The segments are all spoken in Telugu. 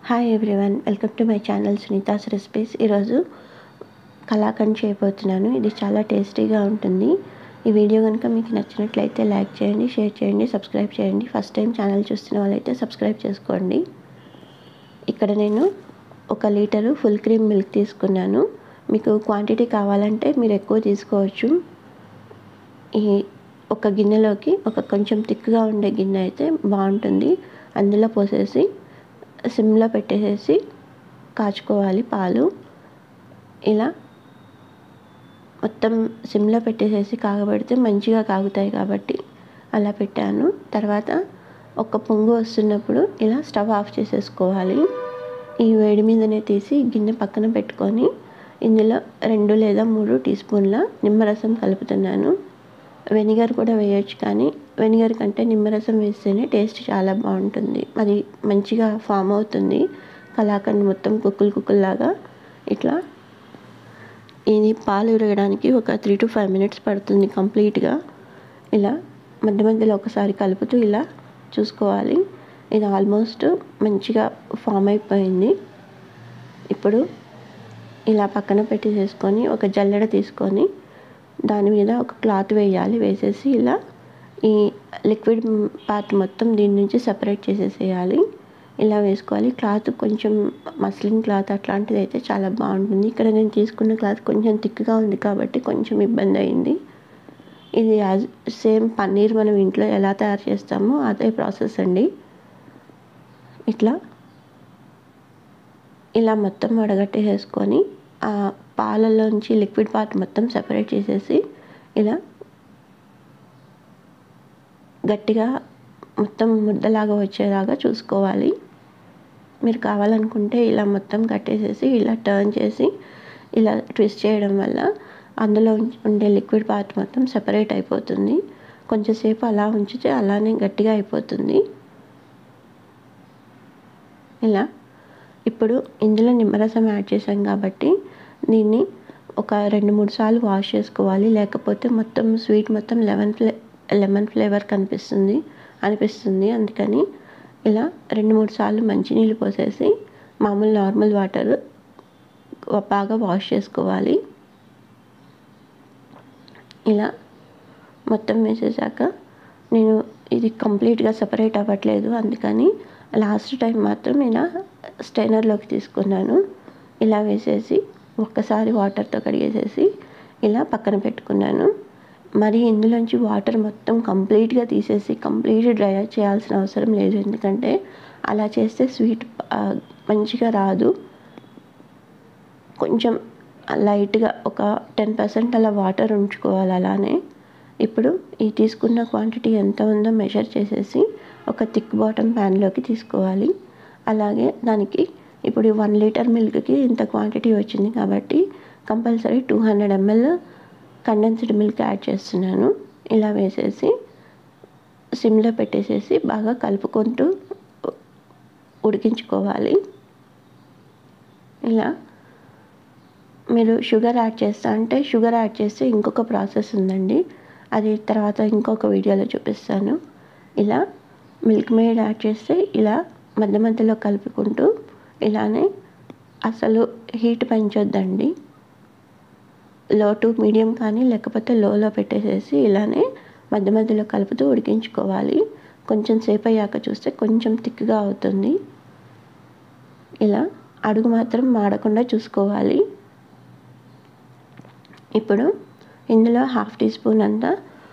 hi everyone welcome to my channel Sunitha's recipes ఈరోజు కలాకండ్ చేయబోతున్నాను ఇది చాలా టేస్టీగా ఉంటుంది ఈ వీడియో కనుక మీకు నచ్చినట్లయితే లైక్ చేయండి షేర్ చేయండి సబ్స్క్రైబ్ చేయండి ఫస్ట్ టైం ఛానల్ చూస్తున్న వాళ్ళైతే సబ్స్క్రైబ్ చేసుకోండి ఇక్కడ నేను ఒక లీటరు ఫుల్ క్రీమ్ మిల్క్ తీసుకున్నాను మీకు క్వాంటిటీ కావాలంటే మీరు ఎక్కువ తీసుకోవచ్చు ఈ ఒక గిన్నెలోకి ఒక కొంచెం థిక్గా ఉండే గిన్నె అయితే బాగుంటుంది అందులో పోసేసి సిమ్లో పెట్టేసేసి కాచుకోవాలి పాలు ఇలా మొత్తం సిమ్లో పెట్టేసేసి కాగబెడితే మంచిగా కాగుతాయి కాబట్టి అలా పెట్టాను తర్వాత ఒక పొంగు వస్తున్నప్పుడు ఇలా స్టవ్ ఆఫ్ చేసేసుకోవాలి ఈ వేడి మీదనే తీసి గిన్నె పక్కన పెట్టుకొని ఇందులో రెండు లేదా మూడు టీ స్పూన్ల నిమ్మరసం కలుపుతున్నాను వెనిగర్ కూడా వేయొచ్చు కానీ వెనిగర్ కంటే నిమ్మరసం వేస్తేనే టేస్ట్ చాలా బాగుంటుంది అది మంచిగా ఫామ్ అవుతుంది కలాకండ్ మొత్తం కుక్కులు కుక్కుల్లాగా ఇట్లా ఇది పాలు ఉరగడానికి ఒక త్రీ టు ఫైవ్ మినిట్స్ పడుతుంది కంప్లీట్గా ఇలా మధ్య మధ్యలో ఒకసారి కలుపుతూ ఇలా చూసుకోవాలి ఇది ఆల్మోస్ట్ మంచిగా ఫామ్ అయిపోయింది ఇప్పుడు ఇలా పక్కన పెట్టేసేసుకొని ఒక జల్లెడ తీసుకొని దాని మీద ఒక క్లాత్ వేయాలి వేసేసి ఇలా ఈ లిక్విడ్ పార్ట్ మొత్తం దీని నుంచి సపరేట్ చేసేసేయాలి ఇలా వేసుకోవాలి క్లాత్ కొంచెం మస్లిన్ క్లాత్ అట్లాంటిది అయితే చాలా బాగుంటుంది ఇక్కడ నేను తీసుకున్న క్లాత్ కొంచెం థిక్గా ఉంది కాబట్టి కొంచెం ఇబ్బంది అయింది ఇది యాజ్ సేమ్ పన్నీర్ మనం ఇంట్లో ఎలా తయారు చేస్తామో అదే ప్రాసెస్ అండి ఇట్లా ఇలా మొత్తం వడగట్టేసేసుకొని ఆ పాలలోంచి లిక్విడ్ పార్ట్ మొత్తం సెపరేట్ చేసేసి ఇలా గట్టిగా మొత్తం ముద్దలాగా వచ్చేలాగా చూసుకోవాలి మీరు కావాలనుకుంటే ఇలా మొత్తం కట్టేసేసి ఇలా టర్న్ చేసి ఇలా ట్విస్ట్ చేయడం వల్ల అందులో ఉండే లిక్విడ్ పార్ట్ మొత్తం సెపరేట్ అయిపోతుంది కొంచెంసేపు అలా ఉంచితే అలానే గట్టిగా అయిపోతుంది ఇలా ఇప్పుడు ఇందులో నిమ్మరసం యాడ్ చేసాం కాబట్టి దీన్ని ఒక రెండు మూడు సార్లు వాష్ చేసుకోవాలి లేకపోతే మొత్తం స్వీట్ మొత్తం లెమన్ ఫ్లే లెమన్ ఫ్లేవర్ కనిపిస్తుంది అనిపిస్తుంది అందుకని ఇలా రెండు మూడు సార్లు మంచినీళ్ళు పోసేసి మామూలు నార్మల్ వాటర్ బాగా వాష్ చేసుకోవాలి ఇలా మొత్తం వేసేసాక నేను ఇది కంప్లీట్గా సపరేట్ అవ్వట్లేదు అందుకని లాస్ట్ టైం మాత్రం ఇలా స్టైనర్లోకి తీసుకున్నాను ఇలా వేసేసి ఒక్కసారి వాటర్తో కడిగేసేసి ఇలా పక్కన పెట్టుకున్నాను మరి ఇందులోంచి వాటర్ మొత్తం కంప్లీట్గా తీసేసి కంప్లీట్ డ్రై చేయాల్సిన అవసరం లేదు ఎందుకంటే అలా చేస్తే స్వీట్ మంచిగా రాదు కొంచెం లైట్గా ఒక టెన్ పర్సెంట్ అలా వాటర్ ఉంచుకోవాలి అలానే ఇప్పుడు ఈ తీసుకున్న క్వాంటిటీ ఎంత ఉందో మెజర్ చేసేసి ఒక థిక్ బాటమ్ ప్యాన్లోకి తీసుకోవాలి అలాగే దానికి ఇప్పుడు వన్ లీటర్ మిల్క్కి ఇంత క్వాంటిటీ వచ్చింది కాబట్టి compulsory two hundred ML condensed milk add చేస్తున్నాను ఇలా వేసేసి సిమ్లో పెట్టేసేసి బాగా కలుపుకుంటూ ఉడికించుకోవాలి ఇలా మీరు షుగర్ యాడ్ చేస్తా అంటే షుగర్ యాడ్ చేస్తే ఇంకొక ప్రాసెస్ ఉందండి అది తర్వాత ఇంకొక వీడియోలో చూపిస్తాను ఇలా మిల్క్ మేడ్ యాడ్ చేస్తే ఇలా మధ్య మధ్యలో కలుపుకుంటూ ఇలానే అసలు హీట్ పెంచొద్దండి లో టు మీడియం కానీ లేకపోతే లోలో పెట్టేసేసి ఇలానే మధ్య మధ్యలో కలుపుతూ ఉడికించుకోవాలి కొంచెం సేపు అయ్యాక చూస్తే కొంచెం థిక్గా అవుతుంది ఇలా అడుగు మాత్రం మాడకుండా చూసుకోవాలి ఇప్పుడు ఇందులో హాఫ్ టీ స్పూన్ అంతా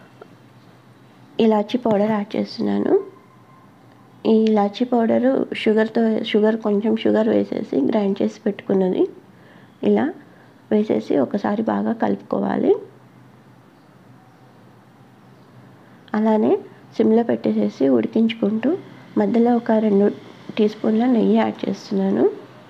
ఇలాచీ పౌడర్ యాడ్ చేస్తున్నాను ఈ ఇలాచీ పౌడరు షుగర్తో షుగర్ కొంచెం షుగర్ వేసేసి గ్రైండ్ చేసి పెట్టుకున్నది ఇలా వేసేసి ఒకసారి బాగా కలుపుకోవాలి అలానే సిమ్లో పెట్టేసేసి ఉడికించుకుంటూ మధ్యలో ఒక రెండు టీ స్పూన్ల నెయ్యి యాడ్ చేస్తున్నాను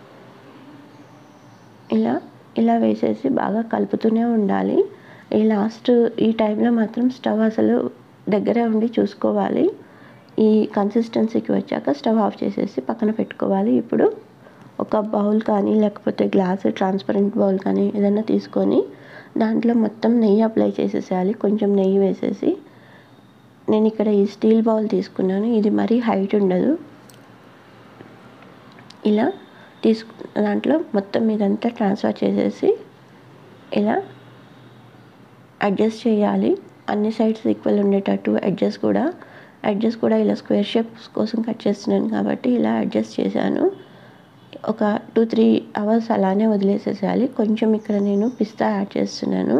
ఇలా ఇలా వేసేసి బాగా కలుపుతూనే ఉండాలి ఈ లాస్ట్ ఈ టైంలో మాత్రం స్టవ్ అసలు దగ్గరే ఉండి చూసుకోవాలి ఈ కన్సిస్టెన్సీకి వచ్చాక స్టవ్ ఆఫ్ చేసేసి పక్కన పెట్టుకోవాలి ఇప్పుడు ఒక బౌల్ కానీ లేకపోతే గ్లాస్ ట్రాన్స్పరెంట్ బౌల్ కానీ ఏదైనా తీసుకొని దాంట్లో మొత్తం నెయ్యి అప్లై చేసేసేయాలి కొంచెం నెయ్యి వేసేసి నేను ఇక్కడ ఈ స్టీల్ బౌల్ తీసుకున్నాను ఇది మరీ హైట్ ఉండదు ఇలా తీసుకు దాంట్లో మొత్తం ఇదంతా ట్రాన్స్ఫర్ చేసేసి ఇలా అడ్జస్ట్ చేయాలి అన్ని సైడ్స్ ఈక్వల్ ఉండేటట్టు అడ్జస్ట్ కూడా అడ్జస్ట్ కూడా ఇలా స్క్వేర్ షేప్స్ కోసం కట్ చేస్తున్నాను కాబట్టి ఇలా అడ్జస్ట్ చేశాను ఒక టూ త్రీ అవర్స్ అలానే వదిలేసేసేయాలి కొంచెం ఇక్కడ నేను పిస్తా యాడ్ చేస్తున్నాను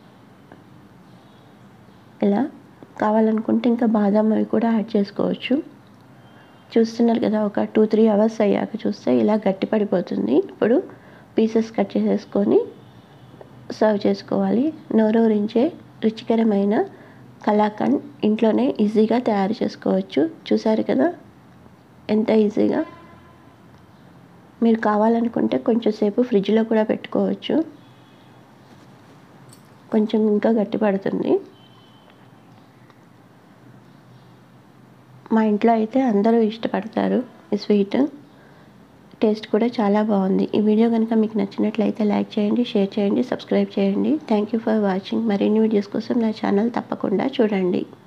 ఇలా కావాలనుకుంటే ఇంకా బాదం అవి కూడా యాడ్ చేసుకోవచ్చు చూస్తున్నారు కదా ఒక టూ త్రీ అవర్స్ అయ్యాక చూస్తే ఇలా గట్టి పడిపోతుంది ఇప్పుడు పీసెస్ కట్ చేసేసుకొని సర్వ్ చేసుకోవాలి నోరూరించే రుచికరమైన కలాకండ్ ఇంట్లోనే ఈజీగా తయారు చేసుకోవచ్చు చూసారు కదా ఎంత ఈజీగా మీరు కావాలనుకుంటే కొంచెం సేపు ఫ్రిడ్జ్లో కూడా పెట్టుకోవచ్చు కొంచెం ఇంకా గట్టి పడుతుంది మా ఇంట్లో అయితే అందరూ ఇష్టపడతారు ఈ స్వీట్ టేస్ట్ కూడా చాలా బాగుంది ఈ వీడియో కనుక మీకు నచ్చినట్లయితే లైక్ చేయండి షేర్ చేయండి సబ్స్క్రైబ్ చేయండి థ్యాంక్ యూ ఫర్ వాచింగ్ మరిన్ని వీడియోస్ కోసం నా ఛానల్ తప్పకుండా చూడండి